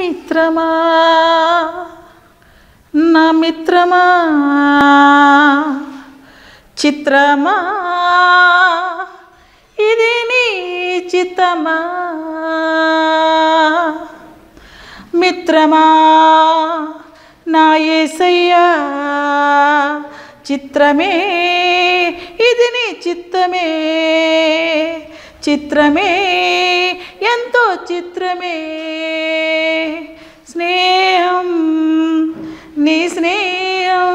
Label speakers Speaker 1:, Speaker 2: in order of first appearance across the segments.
Speaker 1: మిత్రమా నా మిత్రమా చిత్రమా ఇది నీ చిత్తమా మిత్రమా నా ఏసయ్యా చిత్రమే ఇది నీ చిత్తమే చిత్రమే ఎంతో చిత్రమే స్నేహం నీ స్నేహం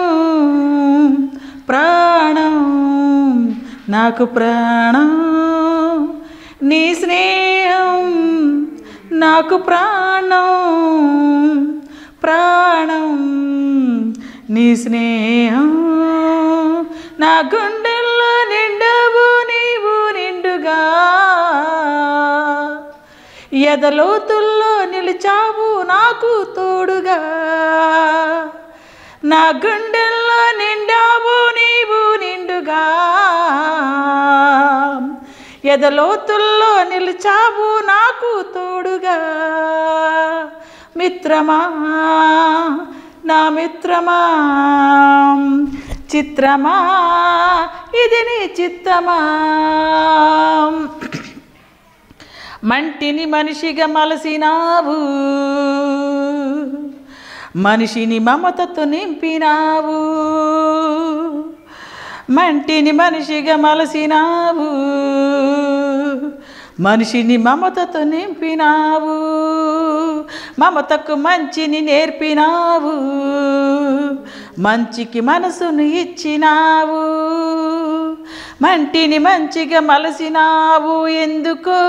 Speaker 1: ప్రాణం నాకు ప్రాణం నీ స్నేహం నాకు ప్రాణం ప్రాణం నీ స్నేహం నా గుండెల్లో నిండవు నీవు నిండుగా ఎదలోతుల్లో నిలిచావు నాకు తోడుగా నా గుండెల్లో నిండావు నీవు నిండుగా ఎదలోతుల్లో నిలిచావు నాకు తోడుగా మిత్రమా నా మిత్రమా చిత్రమా ఇది నీ చిత్తమా మంటిని మనిషిగా మలసినావు మనిషిని మమతతో నింపినావు మంటిని మనిషిగా మలసినావు మనిషిని మమతతో నింపినావు మమతకు మంచిని నేర్పినావు మంచికి మనసును ఇచ్చినావు మంటిని మంచిగా మలసినావు ఎందుకో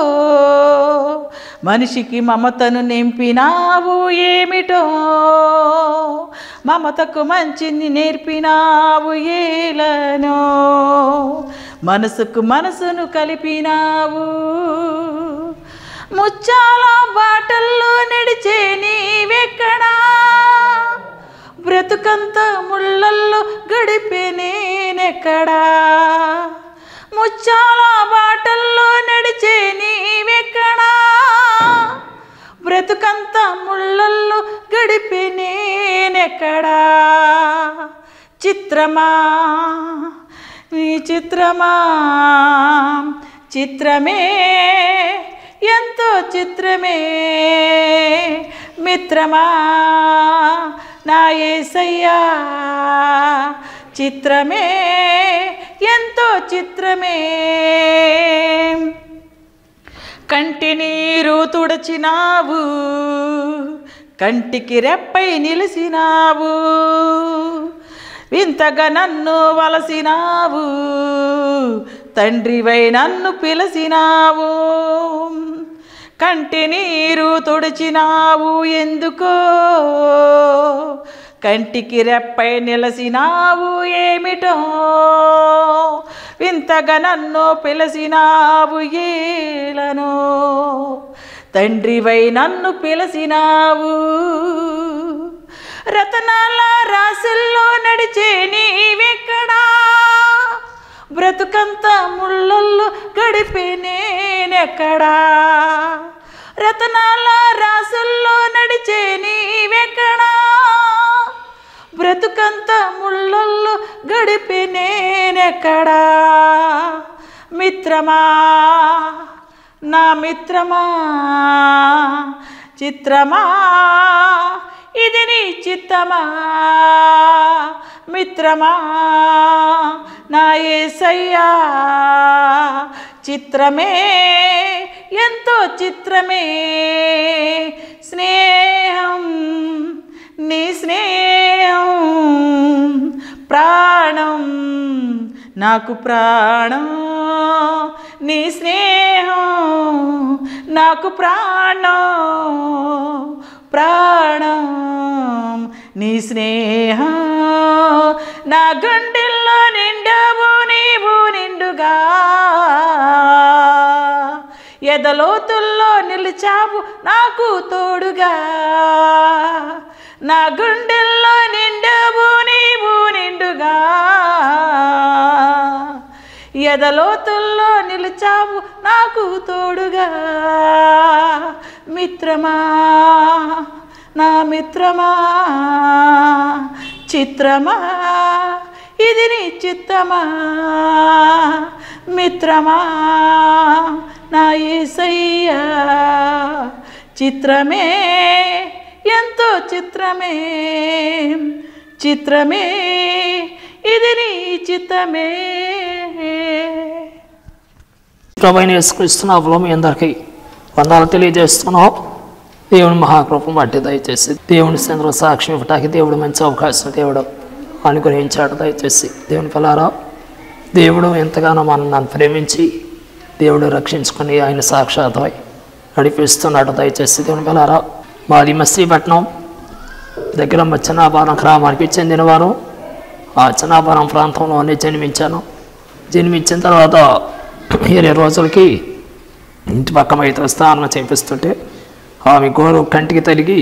Speaker 1: మనిషికి మమతను నింపినావు ఏమిటో మమతకు మంచిని నేర్పినావు ఏలనో మనసుకు మనసును కలిపినావు ముచ్చాల బాటల్లో నడిచే నీవెక్కడా బ్రతుకంత ముళ్ళల్లో గడిపే నేనెక్కడా ముచ్చాల బాటల్లో నడిచే నీవెక్కడా బ్రతుకంత ముళ్ళల్లో గడిపే నేనెక్కడా చిత్రమా నీ చిత్రమా చిత్రమే ఎంతో చిత్రమే మిత్రమా నా ఏసయ్యా చిత్రమే ఎంతో చిత్రమే కంటి నీరు తుడచినావు కంటికి రెప్పై నిలిసినావు వింతగా నన్ను వలసినావు తండ్రివై నన్ను పిలసినావు కంటి నీరు తుడిచినావు ఎందుకో కంటికి రెప్పై నిలసినావు ఏమిటో వింతగా నన్ను పిలసినావు ఏలను తండ్రివై నన్ను పిలసినావు రతనాల రాసుల్లో నడిచే నీవెక్కడా బ్రతుకంత ముళ్ళల్లో గడిపే నేనెక్కడా రతనాల రాసుల్లో నడిచే నీవెక్కడా బ్రతుకంత ముళ్ళల్లో గడిపే నేనెక్కడా మిత్రమా నా మిత్రమా చిత్రమా ఇది నీ చిత్తమా మిత్రమా నా ఏసయ్యా చిత్రమే ఎంతో చిత్రమే స్నేహం నీ స్నేహం ప్రాణం నాకు ప్రాణం నీ స్నేహం నాకు ప్రాణం ప్రాణం నీ స్నేహం నా గుండెల్లో నిండవు నీవు నిండుగా ఎదలోతుల్లో నిలిచావు నాకు తోడుగా నా గుండెల్లో నిండవు నీవు నిండుగా ఎదలోతుల్లో నిలిచావు నాకు తోడుగా మిత్రమా నా మిత్రమా చిత్రమా ఇది నీ చిత్తమా మిత్రమా నా ఏసయ్యా చిత్రమే ఎంతో చిత్రమే చిత్రమే ఇది నీ చిత్తమే
Speaker 2: ప్రభైన యేసుక్రీస్తునామలో మీ అందరికీ వందలు తెలియజేస్తున్నాం దేవుని మహాకృపం బట్టి దయచేసి దేవుని చంద్ర సాక్ష్యం ఇవ్వటానికి దేవుడు మంచి అవకాశం దేవుడు అనుగ్రహించాడు దయచేసి దేవుని పిల్లారా దేవుడు ఎంతగానో మనల్ని ప్రేమించి దేవుడు రక్షించుకొని ఆయన సాక్షాత్మై నడిపిస్తున్నాడు దయచేసి దేవుని పిల్లారా మాది మస్తీపట్నం దగ్గర మా చిన్నాపురం గ్రామానికి చెందినవారు ఆ చిన్నాపురం ప్రాంతంలోనే జన్మించాను జన్మించిన తర్వాత ఇరవై రోజులకి ఇంటి పక్క అయితే స్నానం చేపిస్తుంటే ఆమె గోరు కంటికి తలిగి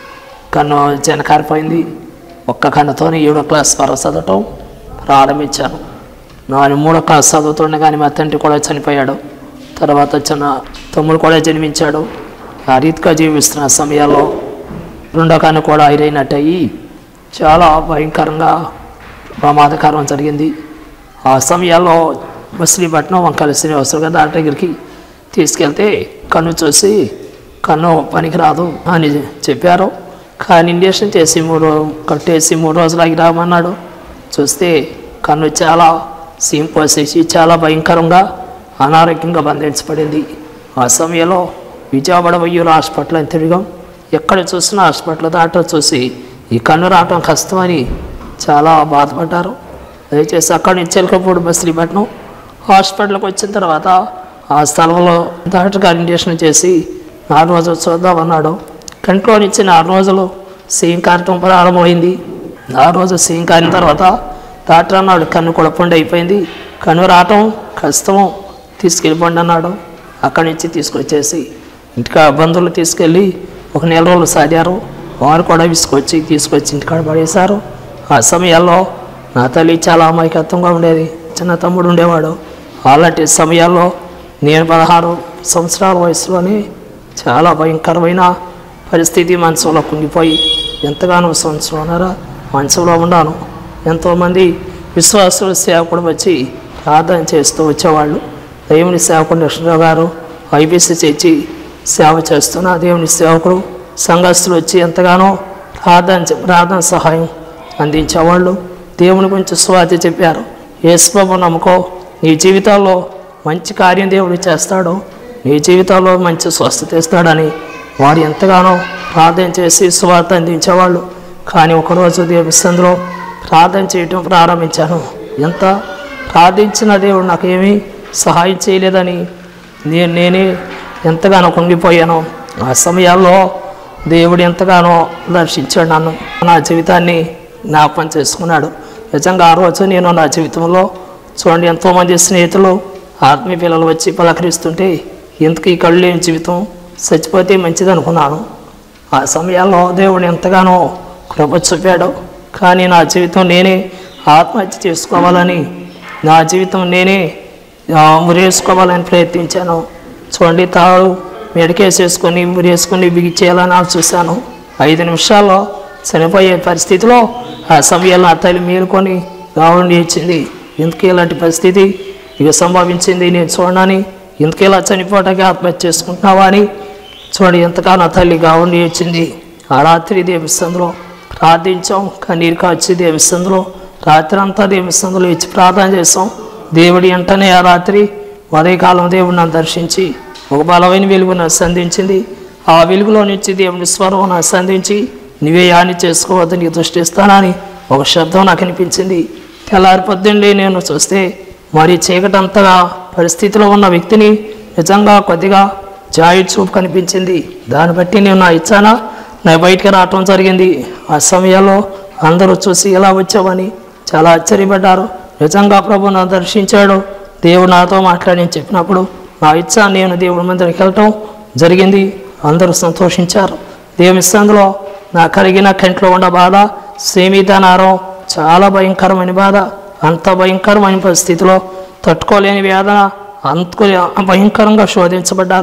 Speaker 2: కన్ను జనకారిపోయింది ఒక్క కన్నుతోని ఏడో క్లాస్ వరకు చదవటం ప్రారంభించాను నేను మూడో క్లాస్ చదువుతుండగానే మా తండ్రి కూడా చనిపోయాడు తర్వాత చిన్న తమ్ముడు కూడా జన్మించాడు ఆ రీతిగా జీవిస్తున్న సమయాల్లో రెండో కన్ను కూడా ఐరైనట్టు అయ్యి చాలా భయంకరంగా ప్రమాదకరం జరిగింది ఆ సమయాల్లో మచిలీపట్నం వంకాల శ్రీనివాసరావు గారు డాక్టర్ దగ్గరికి తీసుకెళ్తే కన్ను చూసి కన్ను పనికిరాదు అని చెప్పారు కానీ ఇంజక్షన్ చేసి మూడు కట్టేసి మూడు రోజులు ఆగి రామన్నాడు చూస్తే కన్ను చాలా సీమ్ పోసేసి చాలా భయంకరంగా అనారోగ్యంగా బంధించబడింది ఆ సమయంలో విజయవాడ వయ్యూరు హాస్పిటల్ అని తిరిగాం ఎక్కడ చూసినా హాస్పిటల్ డాక్టర్ చూసి ఈ కన్ను రావటం కష్టమని చాలా బాధపడ్డారు దయచేసి అక్కడి నుంచి ఎలకపూడి మచిలీపట్నం హాస్పిటల్కి వచ్చిన తర్వాత ఆ స్థలంలో డాక్టర్ గారు ఇంజక్షన్ చేసి నాలుగు రోజులు చూద్దామన్నాడు కంట్లో నుంచి నాలుగు రోజులు సీన్ కారటం ప్రారంభమైంది నాలుగు రోజులు సీన్ కారిన తర్వాత డాక్టర్ అన్నాడు కన్ను కూడా పండు అయిపోయింది కన్ను రావటం కష్టం తీసుకెళ్ళిపోండి అన్నాడు అక్కడి నుంచి తీసుకొచ్చేసి ఇంటికా బంధువులు తీసుకెళ్ళి ఒక నెల రోజులు సాగారు వారు కూడా విసుకొచ్చి తీసుకొచ్చి ఇంటికాడ పడేశారు ఆ సమయాల్లో నా తల్లి చాలా అమాయకత్వంగా ఉండేది చిన్న తమ్ముడు ఉండేవాడు అలాంటి సమయాల్లో నేను పదహారు సంవత్సరాల వయసులోనే చాలా భయంకరమైన పరిస్థితి మనసులో కుంగిపోయి ఎంతగానో సంవత్సరంన్నర మనసులో ఉన్నాను ఎంతోమంది విశ్వాసులు సేవకుడు వచ్చి ప్రార్థన చేస్తూ వచ్చేవాళ్ళు దేవుని సేవకుడు కృష్ణరావు గారు ఐబీసీ చేసి సేవ చేస్తున్న దేవుని సేవకుడు సంఘస్థులు వచ్చి ఎంతగానో ప్రార్థన చే- ప్రార్థన సహాయం అందించేవాళ్ళు దేవుని గురించి స్వాతి చెప్పారు యేసుప్రభు నమ్ముకో నీ జీవితంలో మంచి కార్యం దేవుడు చేస్తాడు నీ జీవితంలో మంచి స్వస్థత ఇస్తాడని వారు ఎంతగానో ప్రార్థన చేసి స్వార్థ అందించేవాళ్ళు కానీ ఒకరోజు దేవుని సందులో ప్రార్థన చేయటం ప్రారంభించాను ఎంత ప్రార్థించిన దేవుడు నాకేమీ సహాయం చేయలేదని నేను నేనే ఎంతగానో కుంగిపోయాను ఆ సమయాల్లో దేవుడు ఎంతగానో దర్శించాడు నన్ను నా జీవితాన్ని జ్ఞాపకం చేసుకున్నాడు నిజంగా ఆ రోజు నేను నా జీవితంలో చూడండి ఎంతోమంది స్నేహితులు ఆత్మీయ పిల్లలు వచ్చి పలకరిస్తుంటే ఎందుకు ఈ కళ్ళు లేని జీవితం చచ్చిపోతే మంచిది అనుకున్నాను ఆ సమయాల్లో దేవుడు ఎంతగానో కృప చూపాడు కానీ నా జీవితం నేనే ఆత్మహత్య చేసుకోవాలని నా జీవితం నేనే ఆ, ఉరేసుకోవాలని ప్రయత్నించాను చూడండి తాడు మెడకేసేసుకొని ఉరేసుకొని బిగిచేయాలని చూశాను ఐదు నిమిషాల్లో చనిపోయే పరిస్థితిలో ఆ సమయంలో నా తల్లి మేలుకొని రావడం ఇచ్చింది ఎందుకు ఇలాంటి పరిస్థితి ఇక సంభవించింది నేను చూడని ఎందుకు ఇలా చనిపోవటానికి ఆత్మహత్య చేసుకుంటున్నావా అని చూడండి ఎంతగానో తల్లి గావుండి వచ్చింది ఆ రాత్రి దేవస్థంలో ప్రార్థించాం కన్నీరు కాచి దేవస్థంలో రాత్రి అంతా దేవస్థంలో ఇచ్చి ప్రార్థన చేసాం దేవుడి వెంటనే ఆ రాత్రి ఉదయకాలం దేవుడు నన్ను దర్శించి ఒక బలమైన వెలుగు నన్ను సంధించింది ఆ వెలుగులో నుంచి దేవుని స్వరం నాకు సంధించి నువ్వే హాని చేసుకోవద్దు నీకు దృష్టి ఇస్తానని ఒక శబ్దం నాకు అనిపించింది తెల్లారి పొద్దున్నే నేను చూస్తే మరి చీకటంతగా పరిస్థితిలో ఉన్న వ్యక్తిని నిజంగా కొద్దిగా జాయి చూపు కనిపించింది దాన్ని బట్టి నేను నా ఇచ్చానా నా బయటికి రావటం జరిగింది ఆ సమయంలో అందరూ చూసి ఎలా వచ్చావని చాలా ఆశ్చర్యపడ్డారు నిజంగా ప్రభు నన్ను దర్శించాడు దేవుడు నాతో మాట్లాడి చెప్పినప్పుడు నా ఇచ్చ నేను దేవుడి మందిరికి వెళ్ళటం జరిగింది అందరూ సంతోషించారు దేవుని సందులో నా కలిగిన కంట్లో ఉన్న బాధ సేమితనారం చాలా భయంకరమైన బాధ అంత భయంకరమైన పరిస్థితిలో తట్టుకోలేని వేదన అంత భయంకరంగా శోధించబడ్డాను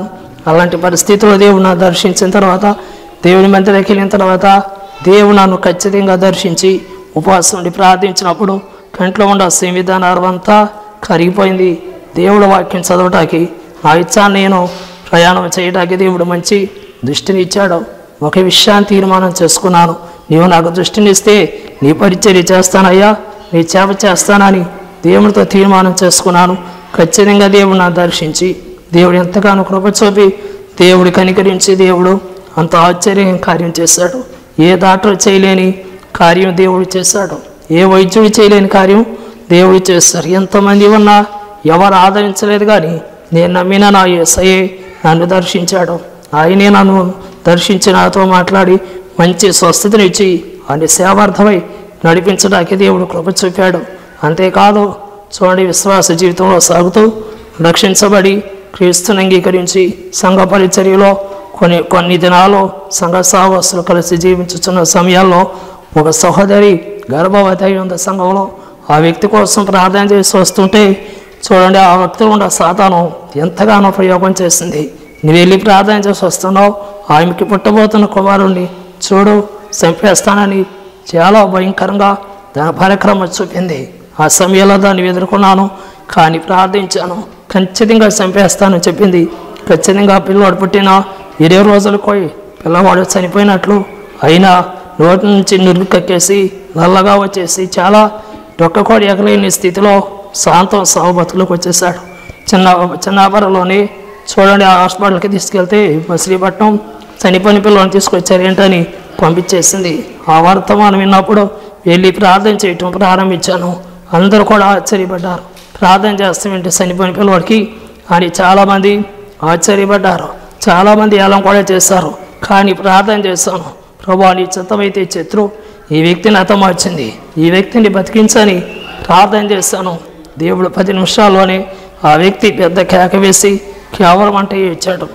Speaker 2: అలాంటి పరిస్థితుల్లో దేవుడు నన్ను దర్శించిన తర్వాత దేవుని మందిరానికి వెళ్ళిన తర్వాత దేవుడు నన్ను ఖచ్చితంగా దర్శించి ఉపవాసం ఉండి ప్రార్థించినప్పుడు కంట్లో ఉన్న సంవిధానం అంతా కరిగిపోయింది దేవుడు వాక్యం చదవటానికి నా ఇచ్చా నేను ప్రయాణం చేయడానికి దేవుడు మంచి దృష్టిని ఇచ్చాడు ఒక విషయాన్ని తీర్మానం చేసుకున్నాను నీవు నాకు దృష్టిని ఇస్తే నీ పరిచర్య చేస్తానయ్యా నీ చేప చేస్తానని దేవుడితో తీర్మానం చేసుకున్నాను ఖచ్చితంగా దేవుడు నా దర్శించి దేవుడు ఎంతగానో కృప చూపి దేవుడు కనికరించి దేవుడు అంత ఆశ్చర్యం కార్యం చేశాడు ఏ డాక్టర్ చేయలేని కార్యం దేవుడు చేశాడు ఏ వైద్యుడు చేయలేని కార్యం దేవుడు చేస్తారు ఎంతమంది ఉన్నా ఎవరు ఆదరించలేదు కానీ నేను నమ్మిన నా యేసయ్యే నన్ను దర్శించాడు ఆయనే నన్ను దర్శించి నాతో మాట్లాడి మంచి స్వస్థతనిచ్చి ఆయన సేవార్థమై నడిపించడానికి దేవుడు కృప చూపాడు అంతేకాదు చూడండి విశ్వాస జీవితంలో సాగుతూ రక్షించబడి క్రీస్తుని అంగీకరించి సంఘ పరిచర్యలో కొన్ని కొన్ని దినాలు సంఘ సాహసులు కలిసి జీవించుతున్న సమయాల్లో ఒక సహోదరి గర్భవతి అయి ఉంది సంఘంలో ఆ వ్యక్తి కోసం ప్రార్థన చేసి వస్తుంటే చూడండి ఆ వ్యక్తిలో ఉన్న సాతాను ఎంతగానో ప్రయోగం చేసింది నువ్వు వెళ్ళి ప్రార్థన చేసి వస్తున్నావు ఆమెకి పుట్టబోతున్న కుమారుణ్ణి చూడు చంపేస్తానని చాలా భయంకరంగా దాని పరాక్రమం చూపింది ఆ సమయంలో దాన్ని ఎదుర్కొన్నాను కానీ ప్రార్థించాను ఖచ్చితంగా చంపేస్తానని చెప్పింది ఖచ్చితంగా పిల్లవాడు పుట్టిన ఇరవై రోజులకు పిల్లవాడు చనిపోయినట్లు అయినా నోటి నుంచి నురుగు కక్కేసి నల్లగా వచ్చేసి చాలా డొక్కకోడి ఎగలేని స్థితిలో శాంతం సాగు బతుకులకు వచ్చేసాడు చిన్న చిన్నాపురంలోని చూడండి ఆ హాస్పిటల్కి తీసుకెళ్తే మచిలీపట్నం చనిపోయిన పిల్లల్ని తీసుకొచ్చారు ఏంటని పంపించేసింది ఆ వర్తమానం విన్నప్పుడు వెళ్ళి ప్రార్థన చేయటం ప్రారంభించాను అందరూ కూడా ఆశ్చర్యపడ్డారు ప్రార్థన చేస్తామంటే చనిపోయిన పిల్లవాడికి అని చాలామంది ఆశ్చర్యపడ్డారు చాలామంది ఏలం కూడా చేశారు కానీ ప్రార్థన చేశాను ప్రభా నీ చిత్తమైతే శత్రు ఈ వ్యక్తిని హతమార్చింది ఈ వ్యక్తిని బతికించని ప్రార్థన చేశాను దేవుడు పది నిమిషాల్లోనే ఆ వ్యక్తి పెద్ద కేక వేసి కేవలం అంటే ఇచ్చాడు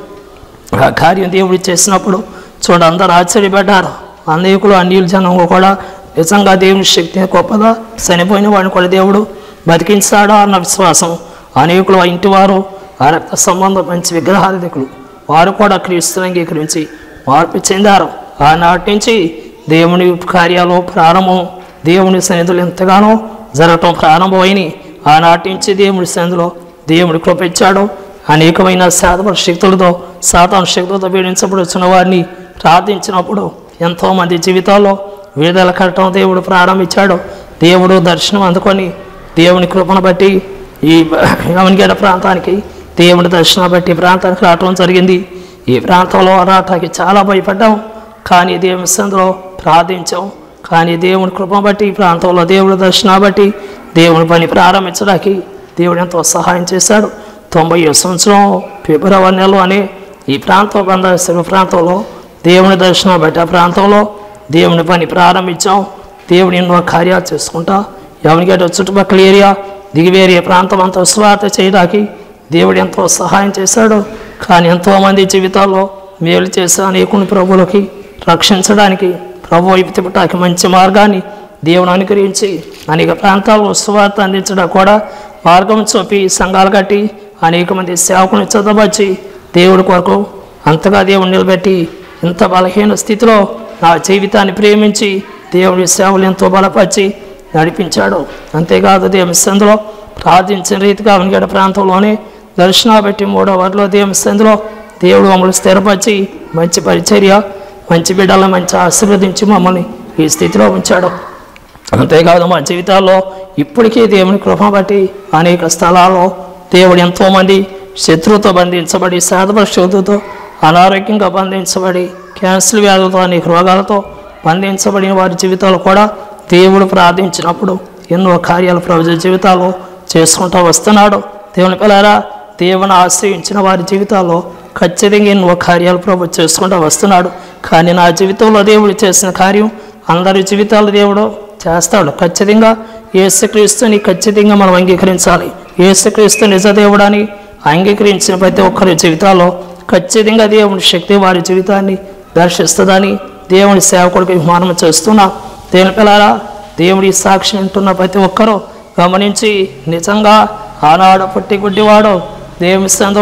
Speaker 2: ఆ కార్యం దేవుడు చేసినప్పుడు చూడ అందరూ ఆశ్చర్యపడ్డారు అనేకులు అన్యుల జనంలో కూడా నిజంగా దేవుని శక్తి గొప్పదా చనిపోయిన వాడిని కూడా దేవుడు బతికించాడా అన్న విశ్వాసం అనేకులు ఆ ఇంటి వారు ఆ రక్త సంబంధం మంచి విగ్రహాధికులు వారు కూడా క్రీస్తుని అంగీకరించి మార్పు చెందారు ఆనాటి నుంచి దేవుని కార్యాలు ప్రారంభం దేవుని సన్నిధులు ఎంతగానో జరగటం ప్రారంభమైనవి ఆనాటి నుంచి దేవుని సన్నిధిలో దేవుడి కృప ఇచ్చాడు అనేకమైన శాతపర శక్తులతో సాతాను శక్తులతో పీడించబడుతున్న వారిని ప్రార్థించినప్పుడు ఎంతోమంది జీవితాల్లో విడుదల కట్టడం దేవుడు ప్రారంభించాడు దేవుడు దర్శనం అందుకొని దేవుని కృపను బట్టి ఈ యవనగేడ ప్రాంతానికి దేవుని దర్శనం బట్టి ఈ ప్రాంతానికి రావటం జరిగింది ఈ ప్రాంతంలో రావటానికి చాలా భయపడ్డాం కానీ దేవుని సందులో ప్రార్థించాం కానీ దేవుని కృపను బట్టి ఈ ప్రాంతంలో దేవుడి దర్శనం బట్టి దేవుని పని ప్రారంభించడానికి దేవుడు ఎంతో సహాయం చేశాడు తొంభై సంవత్సరం ఫిబ్రవరి నెలలోనే ఈ ప్రాంతం బంధాశ్రమ ప్రాంతంలో దేవుని దర్శనం బట్టి ఆ ప్రాంతంలో దేవుని పని ప్రారంభించాం దేవుని ఎన్నో కార్యాలు చేసుకుంటా ఎవరికైతే చుట్టుపక్కల ఏరియా దిగివేరే ప్రాంతం అంతా స్వార్థ చేయడానికి దేవుడు ఎంతో సహాయం చేశాడు కానీ ఎంతోమంది జీవితాల్లో మేలు చేసే అనేకుని ప్రభులకి రక్షించడానికి ప్రభు వైపు తిప్పటానికి మంచి మార్గాన్ని దేవుని అనుగ్రహించి అనేక ప్రాంతాల్లో సువార్త అందించడం కూడా మార్గం చూపి సంఘాలు కట్టి అనేక మంది సేవకుని చదవచ్చి దేవుడి కొరకు అంతగా దేవుని నిలబెట్టి ఇంత బలహీన స్థితిలో నా జీవితాన్ని ప్రేమించి దేవుడి సేవలు ఎంతో బలపరిచి నడిపించాడు అంతేకాదు దేవుని సందులో ప్రార్థించిన రీతిగా అవనిగడ ప్రాంతంలోనే దర్శనా పెట్టి మూడో వారిలో దేవుని సందులో దేవుడు మమ్మల్ని స్థిరపరిచి మంచి పరిచర్య మంచి బిడ్డలను మంచి ఆశీర్వదించి మమ్మల్ని ఈ స్థితిలో ఉంచాడు అంతేకాదు మా జీవితాల్లో ఇప్పటికీ దేవుని కృప బట్టి అనేక స్థలాల్లో దేవుడు ఎంతోమంది శత్రువుతో బంధించబడి శాతపరిశోధుతో అనారోగ్యంగా బంధించబడి క్యాన్సర్ వ్యాధులతో అనేక రోగాలతో బంధించబడిన వారి జీవితాలు కూడా దేవుడు ప్రార్థించినప్పుడు ఎన్నో కార్యాలు ప్రజల జీవితాల్లో చేసుకుంటూ వస్తున్నాడు దేవుని పిల్లరా దేవుని ఆశ్రయించిన వారి జీవితాల్లో ఖచ్చితంగా ఎన్నో కార్యాలు ప్రభు చేసుకుంటూ వస్తున్నాడు కానీ నా జీవితంలో దేవుడు చేసిన కార్యం అందరి జీవితాలు దేవుడు చేస్తాడు ఖచ్చితంగా యేసుక్రీస్తుని ఖచ్చితంగా మనం అంగీకరించాలి యేసుక్రీస్తు నిజ దేవుడని అంగీకరించిన ప్రతి ఒక్కరి జీవితాల్లో ఖచ్చితంగా దేవుని శక్తి వారి జీవితాన్ని దర్శిస్తుందని దేవుని సేవకుడికి విమానం చేస్తున్నా దేవుని పిల్లారా దేవుడి సాక్షి అంటున్న ప్రతి ఒక్కరూ గమనించి నిజంగా ఆనాడు పుట్టి గుడ్డివాడు దేవుని సందులో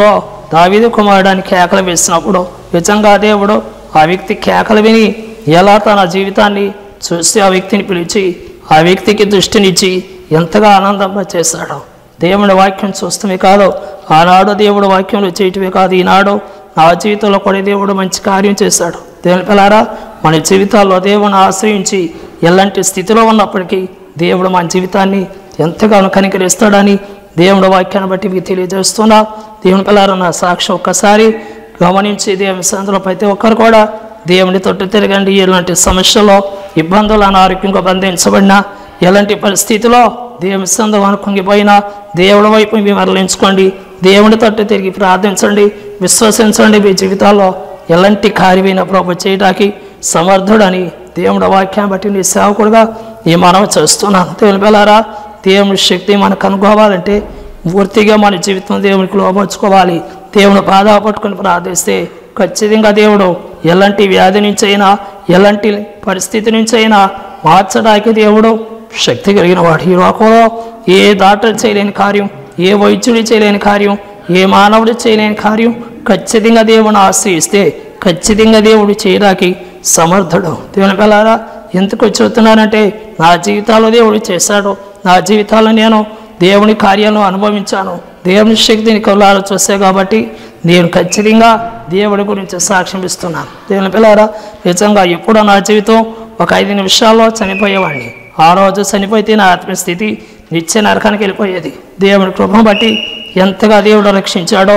Speaker 2: దావీదు కుమారుడు అని కేకలు వేసినప్పుడు నిజంగా దేవుడు ఆ వ్యక్తి కేకలు విని ఎలా తన జీవితాన్ని చూసి ఆ వ్యక్తిని పిలిచి ఆ వ్యక్తికి దృష్టినిచ్చి ఎంతగా ఆనందం చేశాడు దేవుని వాక్యం చూస్తమే కాదు ఆనాడు దేవుడు వాక్యంలో చేయటమే కాదు ఈనాడు నా జీవితంలో కూడా దేవుడు మంచి కార్యం చేశాడు దేవుని పిల్లారా మన జీవితాల్లో దేవుని ఆశ్రయించి ఎలాంటి స్థితిలో ఉన్నప్పటికీ దేవుడు మన జీవితాన్ని ఎంతగానో కనికరిస్తాడని దేవుడి వాక్యాన్ని బట్టి మీకు తెలియజేస్తున్నా దేవుని పిల్లారా నా సాక్షి ఒక్కసారి గమనించి దేవుని సందులో ప్రతి ఒక్కరు కూడా దేవుని తొట్టు తిరగండి ఎలాంటి సమస్యలో ఇబ్బందులు అనారోగ్యంగా బంధించబడినా ఎలాంటి పరిస్థితిలో దేవుని సందం అనుకుంగిపోయినా దేవుడి వైపు మీ మరలించుకోండి దేవుని తట్టు తిరిగి ప్రార్థించండి విశ్వసించండి మీ జీవితాల్లో ఎలాంటి కార్యమైన ప్రభు చేయడానికి సమర్థుడని దేవుడి వాక్యాన్ని బట్టి నీ సేవకుడుగా ఈ మనం చేస్తున్నాను దేవుని పిల్లారా దేవుని శక్తి మనకు అనుకోవాలంటే పూర్తిగా మన జీవితం దేవునికి లోపరుచుకోవాలి దేవుని బాధ పట్టుకొని ప్రార్థిస్తే ఖచ్చితంగా దేవుడు ఎలాంటి వ్యాధి నుంచి అయినా ఎలాంటి పరిస్థితి నుంచి అయినా మార్చడానికి దేవుడు శక్తి కలిగిన వాడు ఈ లోకంలో ఏ డాక్టర్ చేయలేని కార్యం ఏ వైద్యుడు చేయలేని కార్యం ఏ మానవుడు చేయలేని కార్యం ఖచ్చితంగా దేవుని ఆశ్రయిస్తే ఖచ్చితంగా దేవుడు చేయడానికి సమర్థుడు దేవుని పిల్లారా ఎందుకు చెబుతున్నానంటే నా జీవితాల్లో దేవుడు చేశాడు నా జీవితాల్లో నేను దేవుని కార్యాలను అనుభవించాను దేవుని శక్తిని కళ్ళారా చూసే కాబట్టి నేను ఖచ్చితంగా దేవుడి గురించి సాక్ష్యం ఇస్తున్నాను దేవుని పిల్లారా నిజంగా ఎప్పుడో నా జీవితం ఒక ఐదు నిమిషాల్లో చనిపోయేవాడిని ఆ రోజు చనిపోతే నా ఆత్మస్థితి నిత్య నరకానికి వెళ్ళిపోయేది దేవుని కృపను బట్టి ఎంతగా దేవుడు రక్షించాడో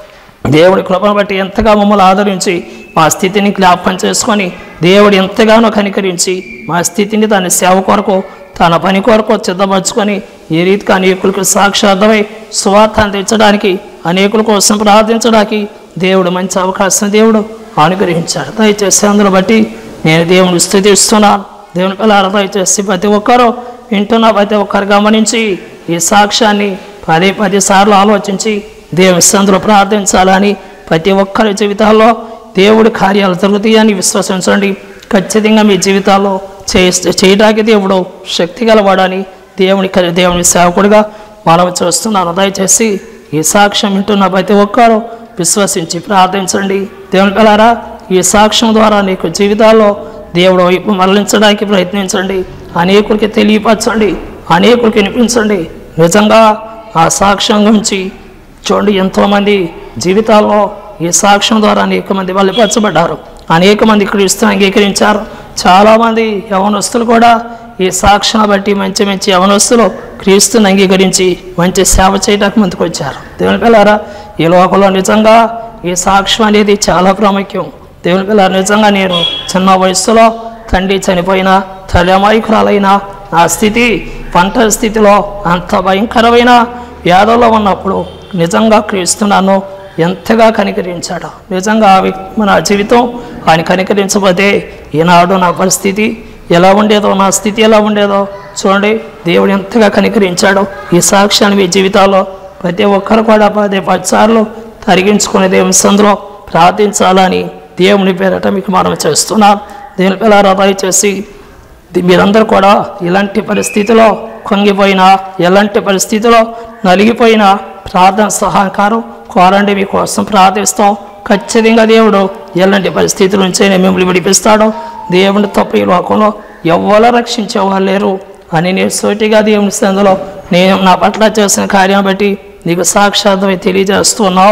Speaker 2: దేవుడి కృపను బట్టి ఎంతగా మమ్మల్ని ఆదరించి మా స్థితిని జ్ఞాపకం చేసుకొని దేవుడు ఎంతగానో కనికరించి మా స్థితిని తన సేవ కొరకు తన పని కొరకు సిద్ధపరచుకొని ఏ రీతిగా అనేకులకు సాక్షార్థమై సువార్త అందించడానికి అనేకుల కోసం ప్రార్థించడానికి దేవుడు మంచి అవకాశం దేవుడు అనుగ్రహించాడు దయచేసి అందులో బట్టి నేను దేవుని స్థుతిస్తున్నాను దేవుని పిల్లలు దయచేసి ప్రతి ఒక్కరూ వింటున్న ప్రతి ఒక్కరు గమనించి ఈ సాక్ష్యాన్ని పదే పది సార్లు ఆలోచించి దేవుని సందులో ప్రార్థించాలని ప్రతి ఒక్కరి జీవితాల్లో దేవుడి కార్యాలు జరుగుతాయని విశ్వసించండి ఖచ్చితంగా మీ జీవితాల్లో చేస్తే చేయడానికి దేవుడు శక్తి గలవాడని దేవుని కలి- దేవుని సేవకుడిగా మనం చూస్తున్నాను దయచేసి ఈ సాక్ష్యం వింటున్న ప్రతి ఒక్కరూ విశ్వసించి ప్రార్థించండి దేవుని పిల్లారా ఈ సాక్ష్యం ద్వారా నీకు జీవితాల్లో దేవుడు వైపు మరలించడానికి ప్రయత్నించండి అనేకులకి తెలియపరచండి అనేకులకి వినిపించండి నిజంగా ఆ సాక్ష్యం గురించి చూడండి ఎంతోమంది జీవితాల్లో ఈ సాక్ష్యం ద్వారా అనేక మంది బలపరచబడ్డారు అనేక మంది క్రీస్తుని అంగీకరించారు చాలామంది యవనస్తులు కూడా ఈ సాక్ష్యం బట్టి మంచి మంచి యవనస్తులు క్రీస్తుని అంగీకరించి మంచి సేవ చేయడానికి ముందుకు వచ్చారు దేవుని పిల్లారా ఈ లోకంలో నిజంగా ఈ సాక్ష్యం అనేది చాలా ప్రాముఖ్యం దేవుని పిల్లలు నిజంగా నేను చిన్న వయస్సులో తండ్రి చనిపోయిన తల్లి అమాయకురాలైన నా స్థితి పంట స్థితిలో అంత భయంకరమైన వ్యాధుల్లో ఉన్నప్పుడు నిజంగా క్రీస్తున్నాను ఎంతగా కనికరించాడు నిజంగా ఆ వ్యక్తి మన జీవితం ఆయన కనికరించకపోతే ఈనాడు నా పరిస్థితి ఎలా ఉండేదో నా స్థితి ఎలా ఉండేదో చూడండి దేవుడు ఎంతగా కనికరించాడో ఈ సాక్ష్యాన్ని మీ జీవితాల్లో ప్రతి ఒక్కరు కూడా పదే పది సార్లు తరిగించుకునే దేవుని సందులో ప్రార్థించాలని దేవుని పేరట మీకు మనం చేస్తున్నాం దేవుని పిల్లరా దయచేసి ది- మీరందరూ కూడా ఇలాంటి పరిస్థితిలో కొంగిపోయినా ఎలాంటి పరిస్థితిలో నలిగిపోయినా ప్రార్థన సహకారం కోరండి మీకోసం ప్రార్థిస్తాం ఖచ్చితంగా దేవుడు ఎలాంటి పరిస్థితుల నుంచి మిమ్మల్ని విడిపిస్తాడో దేవుని తప్ప ఈ లోకంలో ఎవ్వరూ రక్షించే వాళ్ళు లేరు అని నేను సోటిగా దేవుని సందులో నేను నా పట్ల చేసిన కార్యం బట్టి నీకు సాక్షాత్మై తెలియజేస్తున్నాం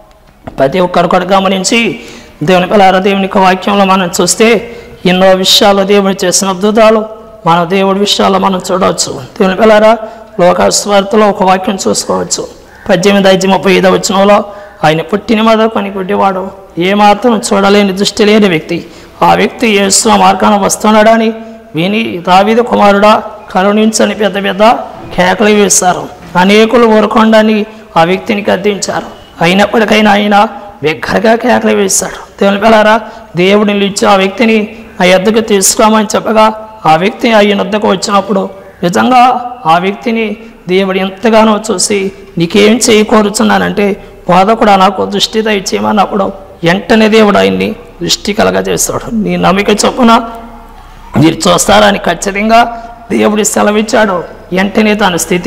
Speaker 2: ప్రతి ఒక్కరు కూడా గమనించి దేవుని పిల్లార దేవుని యొక్క వాక్యంలో మనం చూస్తే ఎన్నో విషయాలు దేవుడు చేసిన అద్భుతాలు మన దేవుడి విషయాల్లో మనం చూడవచ్చు దేవుని పిల్లారా లోక స్వార్థలో ఒక వాక్యం చూసుకోవచ్చు పద్దెనిమిది ఐదు ముప్పై ఐదో వచ్చినంలో ఆయన పుట్టిన మొదలుకొని గుడ్డివాడు ఏమాత్రం చూడలేని దృష్టి లేని వ్యక్తి ఆ వ్యక్తి యేసు మార్గాన వస్తున్నాడని విని దావీదు కుమారుడా కరుణించని పెద్ద పెద్ద కేకలు వేశారు అనేకులు ఊరకొండని ఆ వ్యక్తిని గద్దించారు అయినప్పటికైనా ఆయన బిగ్గరగా కేకలు వేశాడు దేవుని పిల్లారా దేవుడిని నిలిచి ఆ వ్యక్తిని ఆ ఎద్దకు తీసుకురామని చెప్పగా ఆ వ్యక్తి ఆయన వద్దకు వచ్చినప్పుడు నిజంగా ఆ వ్యక్తిని దేవుడు ఎంతగానో చూసి నీకేం చేయకూరుచున్నానంటే బోధకుడు నాకు దృష్టి దయచేయమన్నప్పుడు వెంటనే దేవుడు ఆయన్ని దృష్టి కలగజేస్తాడు నీ నమ్మిక చొప్పున మీరు చూస్తారని ఖచ్చితంగా దేవుడి సెలవిచ్చాడు వెంటనే తన స్థితి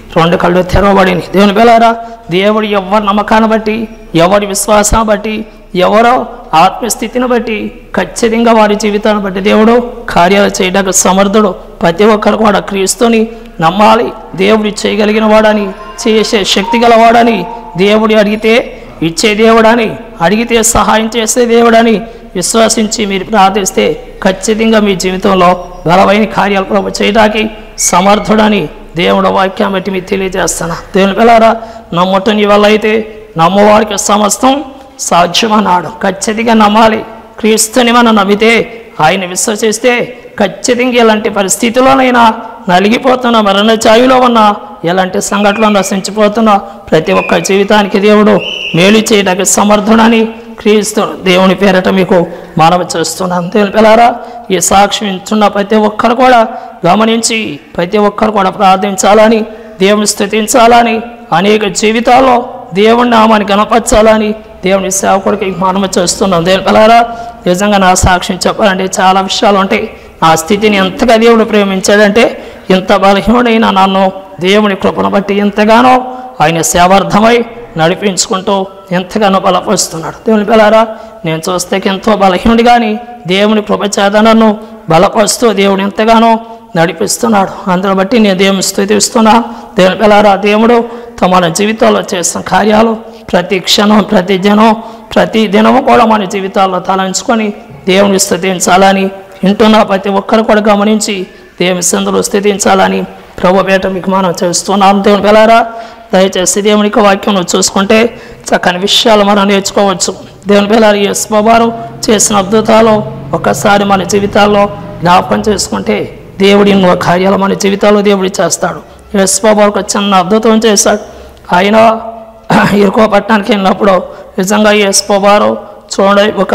Speaker 2: రెండు కళ్ళు తెరవబడింది దేవుని పిల్లారా దేవుడు ఎవరి నమ్మకాన్ని బట్టి ఎవరి విశ్వాసాన్ని బట్టి ఎవరో ఆత్మస్థితిని బట్టి ఖచ్చితంగా వారి జీవితాన్ని బట్టి దేవుడు కార్యాలు చేయడానికి సమర్థుడు ప్రతి ఒక్కరు కూడా క్రీస్తుని నమ్మాలి దేవుడు చేయగలిగిన వాడని చేసే శక్తి గలవాడని దేవుడు అడిగితే ఇచ్చే దేవుడని అడిగితే సహాయం చేసే దేవుడని విశ్వసించి మీరు ప్రార్థిస్తే ఖచ్చితంగా మీ జీవితంలో బలమైన కార్యాలు ప్రభు చేయడానికి సమర్థుడని దేవుడు వాక్యం బట్టి మీకు తెలియజేస్తాను దేవుని పిల్లారా నమ్మటం నీ వల్ల అయితే నమ్మవాడికి సమస్తం సాధ్యమన్నాడు ఖచ్చితంగా నమ్మాలి క్రీస్తుని మనం నమ్మితే ఆయన విశ్వసిస్తే ఖచ్చితంగా ఇలాంటి పరిస్థితిలోనైనా నలిగిపోతున్న మరణ ఛాయిలో ఉన్న ఎలాంటి సంఘటనలు నశించిపోతున్న ప్రతి ఒక్క జీవితానికి దేవుడు మేలు చేయడానికి సమర్థుడని క్రీస్తు దేవుని పేరట మీకు మనవి చేస్తున్నాను దేవుని పిల్లారా ఈ సాక్ష్యం ఇస్తున్న ప్రతి ఒక్కరు కూడా గమనించి ప్రతి ఒక్కరు కూడా ప్రార్థించాలని దేవుని స్థుతించాలని అనేక జీవితాల్లో దేవుని నామాన్ని గణపరచాలని దేవుని సేవకుడికి మనవి చేస్తున్నాం దేవుని పిల్లారా నిజంగా నా సాక్ష్యం చెప్పాలంటే చాలా విషయాలు ఉంటాయి నా స్థితిని ఎంతగా దేవుడు ప్రేమించాడంటే ఇంత బలహీనుడైన నన్ను దేవుని కృపను బట్టి ఎంతగానో ఆయన సేవార్థమై నడిపించుకుంటూ ఎంతగానో బలపరుస్తున్నాడు దేవుని పిల్లారా నేను చూస్తే ఎంతో బలహీనుడి కానీ దేవుని కృప చేత నన్ను బలపరుస్తూ దేవుడు ఎంతగానో నడిపిస్తున్నాడు అందును బట్టి నేను దేవుని స్థుతిస్తున్నా దేవుని పిల్లారా దేవుడు తమ మన జీవితాల్లో చేసిన కార్యాలు ప్రతి క్షణం ప్రతి జనం ప్రతి దినము కూడా మన జీవితాల్లో తలంచుకొని దేవుని స్థుతించాలని వింటున్న ప్రతి ఒక్కరు కూడా గమనించి దేవుని సందులో స్థితించాలని ప్రభు పేట మీకు మనం చేస్తున్నాం దేవుని పిల్లారా దయచేసి దేవునికి వాక్యం చూసుకుంటే చక్కని విషయాలు మనం నేర్చుకోవచ్చు దేవుని పిల్లలు ఈ స్వభావం చేసిన అద్భుతాలు ఒక్కసారి మన జీవితాల్లో జ్ఞాపకం చేసుకుంటే దేవుడి ఎన్నో కార్యాలు మన జీవితాల్లో దేవుడు చేస్తాడు యశ్వబాబు ఒక చిన్న అద్భుతం చేశాడు ఆయన ఇరుకో పట్టణానికి వెళ్ళినప్పుడు నిజంగా యశ్వబారు చూడండి ఒక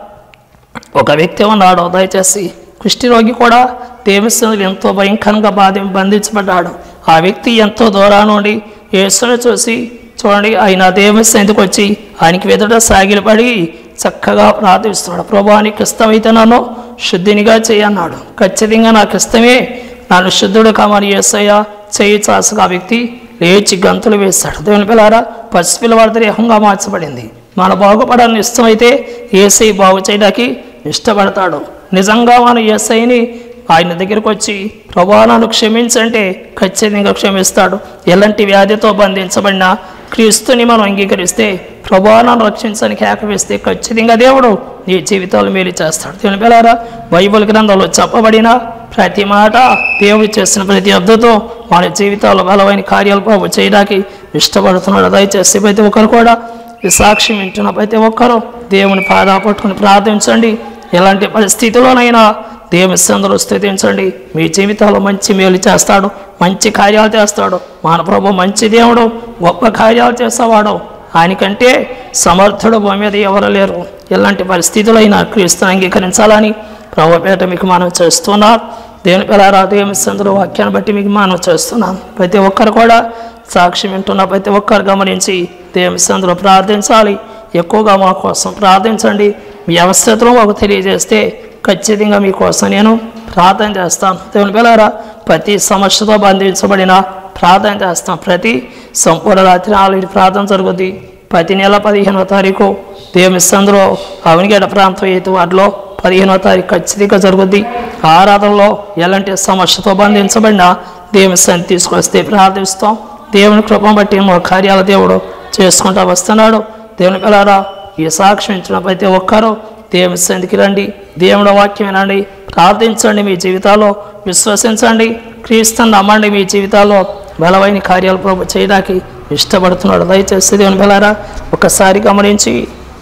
Speaker 2: ఒక వ్యక్తి ఉన్నాడు దయచేసి కుష్ఠిరోగి కూడా దేవస్థానులు ఎంతో భయంకరంగా బాధ బంధించబడ్డాడు ఆ వ్యక్తి ఎంతో దూరం నుండి యేసును చూసి చూడండి ఆయన దేవస్థానికి వచ్చి ఆయనకి వెదుట సాగిలపడి చక్కగా ప్రార్థిస్తున్నాడు ప్రభా నీకు ఇష్టమైతే నన్ను శుద్ధినిగా చేయన్నాడు ఖచ్చితంగా నాకు ఇష్టమే నన్ను శుద్ధుడు కామని యేసయ్య చేయి చాసుగా ఆ వ్యక్తి లేచి గంతులు వేశాడు దేవుని పిల్లారా పసిపిల్లవాడి దేహంగా మార్చబడింది మన బాగుపడాలని ఇష్టమైతే ఏసై బాగు చేయడానికి ఇష్టపడతాడు నిజంగా మన ఏసైని ఆయన దగ్గరికి వచ్చి ప్రభావాలను క్షమించంటే ఖచ్చితంగా క్షమిస్తాడు ఎలాంటి వ్యాధితో బంధించబడిన క్రీస్తుని మనం అంగీకరిస్తే ప్రభావాలను రక్షించడానికి ఏకవేస్తే ఖచ్చితంగా దేవుడు నీ జీవితాలు మేలు చేస్తాడు దేవుని పిల్లారా బైబిల్ గ్రంథంలో చెప్పబడిన ప్రతి మాట దేవుడు చేసిన ప్రతి అద్భుతం మన జీవితాల్లో బలమైన కార్యాలు ప్రభు చేయడానికి ఇష్టపడుతున్నాడు దయచేసి ప్రతి ఒక్కరు కూడా ఈ సాక్ష్యం వింటున్న ప్రతి ఒక్కరూ దేవుని పాదా పట్టుకుని ప్రార్థించండి ఎలాంటి పరిస్థితిలోనైనా దేవుని సందులో స్థుతించండి మీ జీవితాల్లో మంచి మేలు చేస్తాడు మంచి కార్యాలు చేస్తాడు మన ప్రభు మంచి దేవుడు గొప్ప కార్యాలు చేసేవాడు ఆయనకంటే సమర్థుడు భూమి మీద ఎవరు లేరు ఎలాంటి పరిస్థితులైనా క్రీస్తుని అంగీకరించాలని ప్రభుపేట మీకు మనం చేస్తున్నారు దేవుని పిల్లరా దేవుని సందులో వాక్యాన్ని బట్టి మీకు మనం చేస్తున్నాం ప్రతి ఒక్కరు కూడా సాక్ష్యం వింటున్న ప్రతి ఒక్కరు గమనించి దేవుని సందులో ప్రార్థించాలి ఎక్కువగా మా కోసం ప్రార్థించండి మీ అవసరతను మాకు తెలియజేస్తే ఖచ్చితంగా మీకోసం నేను ప్రార్థన చేస్తాను దేవుని పిల్లరా ప్రతి సమస్యతో బంధించబడిన ప్రార్థన చేస్తాం ప్రతి సంపూర్ణ రాత్రి ఆల్రెడీ ప్రార్థన జరుగుద్ది ప్రతి నెల పదిహేనో తారీఖు దేవుని సందులో అవనిగడ్డ ప్రాంతం అయితే వాటిలో పదిహేనో తారీఖు ఖచ్చితంగా జరుగుద్ది ఆరాధనలో ఎలాంటి సమస్యతో బంధించబడిన దేవుని సంతి తీసుకొస్తే ప్రార్థిస్తాం దేవుని కృపను బట్టి మా కార్యాల దేవుడు చేసుకుంటూ వస్తున్నాడు దేవుని పిల్లారా ఈ సాక్ష్యం ఇచ్చిన ప్రతి ఒక్కరూ దేవుని సంధికి రండి దేవుని వాక్యం వినండి ప్రార్థించండి మీ జీవితాల్లో విశ్వసించండి క్రీస్తుని నమ్మండి మీ జీవితాల్లో బలమైన కార్యాలు ప్రభు చేయడానికి ఇష్టపడుతున్నాడు దయచేసి దేవుని పిల్లారా ఒకసారి గమనించి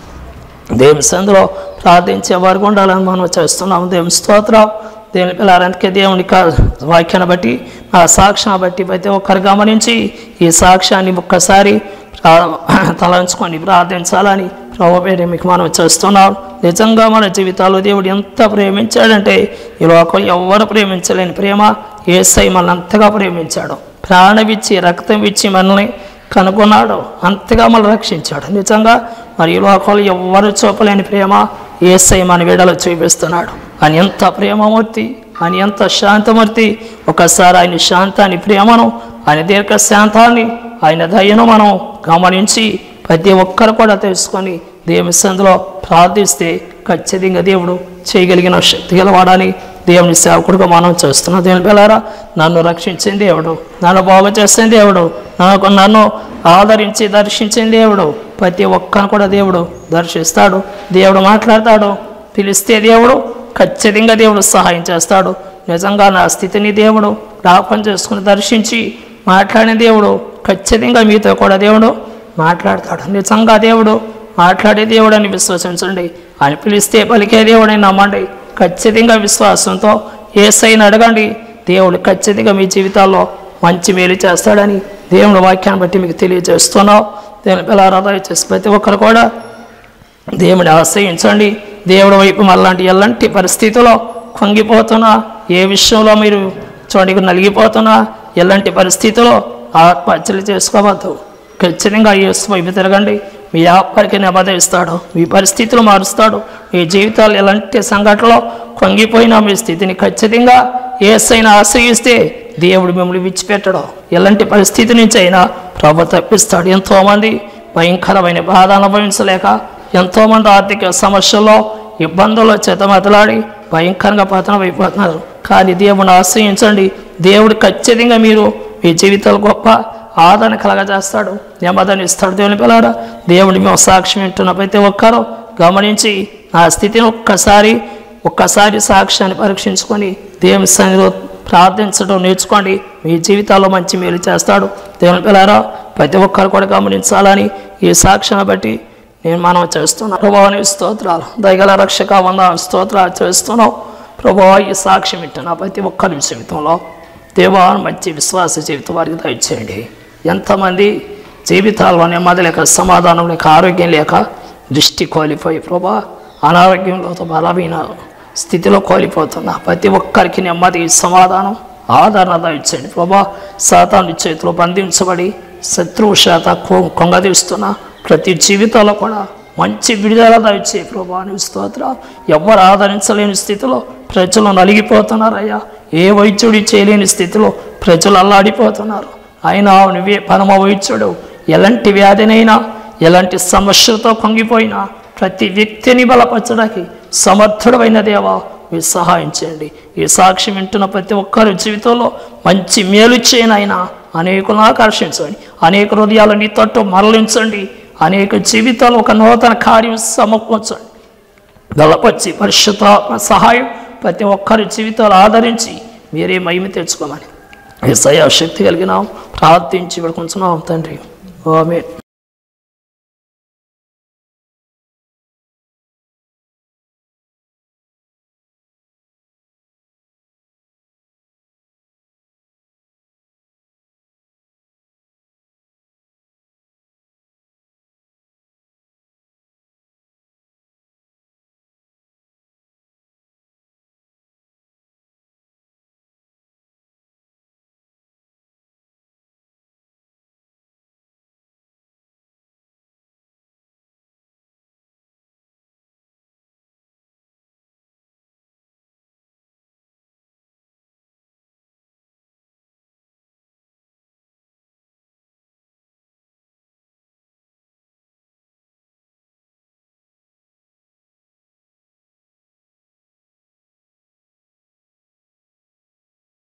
Speaker 2: దేవుని సందులో ప్రార్థించే వారు ఉండాలని మనం చేస్తున్నాం దేవుని స్తోత్రం దేవుని పిల్లలందుకే దేవుని కా- వాక్యాన్ని బట్టి ఆ సాక్ష్యాన్ని బట్టి ప్రతి ఒక్కరు గమనించి ఈ సాక్ష్యాన్ని ఒక్కసారి ప్రా- తలంచుకొని ప్రార్థించాలని ప్రభు పేరు మీకు మనం చేస్తున్నాం నిజంగా మన జీవితాల్లో దేవుడు ఎంత ప్రేమించాడంటే ఈ లోకం ఎవరు ప్రేమించలేని ప్రేమ ఏసై మనల్ని అంతగా ప్రేమించాడు ప్రాణమిచ్చి రక్తం ఇచ్చి మనల్ని కనుగొన్నాడు అంతగా మనల్ని రక్షించాడు నిజంగా మరి ఈ లోకంలో ఎవ్వరు చూపలేని ప్రేమ ఏసై మన విడలో చూపిస్తున్నాడు అని ఎంత ప్రేమమూర్తి అని ఎంత శాంతమూర్తి ఒకసారి ఆయన శాంతాన్ని ప్రేమను ఆయన దీర్ఘ శాంతాన్ని ఆయన దయను మనం గమనించి ప్రతి ఒక్కరు కూడా తెలుసుకొని దేవుని సందులో ప్రార్థిస్తే ఖచ్చితంగా దేవుడు చేయగలిగిన శక్తి గలవాడని దేవుని సేవకుడుగా మనం చేస్తున్నాం దేవుని పిల్లారా నన్ను రక్షించిన దేవుడు నన్ను బాగు చేసిన దేవుడు నాకు నన్ను ఆదరించి దర్శించిన దేవుడు ప్రతి ఒక్కరిని కూడా దేవుడు దర్శిస్తాడు దేవుడు మాట్లాడతాడు పిలిస్తే దేవుడు ఖచ్చితంగా దేవుడు సహాయం చేస్తాడు నిజంగా నా స్థితిని దేవుడు జ్ఞాపకం చేసుకుని దర్శించి మాట్లాడిన దేవుడు ఖచ్చితంగా మీతో కూడా దేవుడు మాట్లాడతాడు నిజంగా దేవుడు మాట్లాడే దేవుడు అని విశ్వసించండి ఆయన పిలిస్తే పలికే దేవుడని నమ్మండి ఖచ్చితంగా విశ్వాసంతో ఏసైని అడగండి దేవుడు ఖచ్చితంగా మీ జీవితాల్లో మంచి మేలు చేస్తాడని దేవుని వాక్యాన్ని బట్టి మీకు తెలియజేస్తున్నావు దేవుని పిల్లలు చేసి ప్రతి ఒక్కరు కూడా దేవుని ఆశ్రయించండి దేవుడి వైపు మళ్ళాంటి ఎలాంటి పరిస్థితుల్లో కుంగిపోతున్నా ఏ విషయంలో మీరు చూడండి నలిగిపోతున్నా ఎలాంటి పరిస్థితుల్లో ఆత్మహత్యలు చేసుకోవద్దు ఖచ్చితంగా యేసు వైపు తిరగండి మీ ఆత్మకి నెమ్మద ఇస్తాడు మీ పరిస్థితులు మారుస్తాడు మీ జీవితాలు ఎలాంటి సంఘటనలో కొంగిపోయినా మీ స్థితిని ఖచ్చితంగా ఏసైనా ఆశ్రయిస్తే దేవుడు మిమ్మల్ని విడిచిపెట్టడం ఎలాంటి పరిస్థితి నుంచి అయినా ప్రభు తప్పిస్తాడు ఎంతోమంది భయంకరమైన బాధ అనుభవించలేక ఎంతోమంది ఆర్థిక సమస్యల్లో ఇబ్బందుల్లో చెతమతలాడి భయంకరంగా పతనం అయిపోతున్నారు కానీ దేవుని ఆశ్రయించండి దేవుడు ఖచ్చితంగా మీరు మీ జీవితాలు గొప్ప ఆదరణ కలగజేస్తాడు నెమ్మదిని ఇస్తాడు దేవుని పిల్లారా దేవుడి మేము సాక్ష్యం వింటున్న ప్రతి ఒక్కరూ గమనించి నా స్థితిని ఒక్కసారి ఒక్కసారి సాక్ష్యాన్ని పరీక్షించుకొని దేవుని సన్నిధిలో ప్రార్థించడం నేర్చుకోండి మీ జీవితాల్లో మంచి మేలు చేస్తాడు దేవుని పిల్లారా ప్రతి ఒక్కరు కూడా గమనించాలని ఈ సాక్ష్యాన్ని బట్టి నేను మనం చేస్తున్నాను ప్రభావాని స్తోత్రాలు దయగల రక్షక వంద స్తోత్రాలు చేస్తున్నావు ప్రభావ ఈ సాక్ష్యం ఇట్టున్నా ప్రతి ఒక్కరి జీవితంలో దేవా మంచి విశ్వాస జీవితం వారికి దయచేయండి ఎంతమంది జీవితాల్లో నెమ్మది లేక సమాధానం లేక ఆరోగ్యం లేక దృష్టి కోల్పోయి ప్రభా అనారోగ్యంలో బలమైన స్థితిలో కోల్పోతున్నా ప్రతి ఒక్కరికి నెమ్మది సమాధానం ఆదరణ దయచేయండి ప్రభా సాతాను చేతిలో బంధించబడి శత్రువు శాత కొంగదీస్తున్న ప్రతి జీవితంలో కూడా మంచి విడుదల దయచే ప్రభా నీ స్తోత్ర ఎవరు ఆదరించలేని స్థితిలో ప్రజలు నలిగిపోతున్నారయ్యా ఏ వైద్యుడి చేయలేని స్థితిలో ప్రజలు అల్లాడిపోతున్నారు అయినా నువ్వే పరమ వైద్యుడు ఎలాంటి వ్యాధినైనా ఎలాంటి సమస్యలతో కొంగిపోయినా ప్రతి వ్యక్తిని బలపరచడానికి సమర్థుడమైన దేవా మీరు సహాయం చేయండి ఈ సాక్ష్యం వింటున్న ప్రతి ఒక్కరి జీవితంలో మంచి మేలు చేయనైనా అనేకులను ఆకర్షించండి అనేక హృదయాలు నీ తట్టు మరలించండి అనేక జీవితాలు ఒక నూతన కార్యం సమకూర్చండి బలపరిచి పరిశుద్ధాత్మ సహాయం ప్రతి ఒక్కరి జీవితాలు ఆదరించి మీరే మహిమ తెచ్చుకోమని ఏసయ్య శక్తి కలిగినాం ప్రార్థించి పెడుకుంటున్నాం తండ్రి ఆమె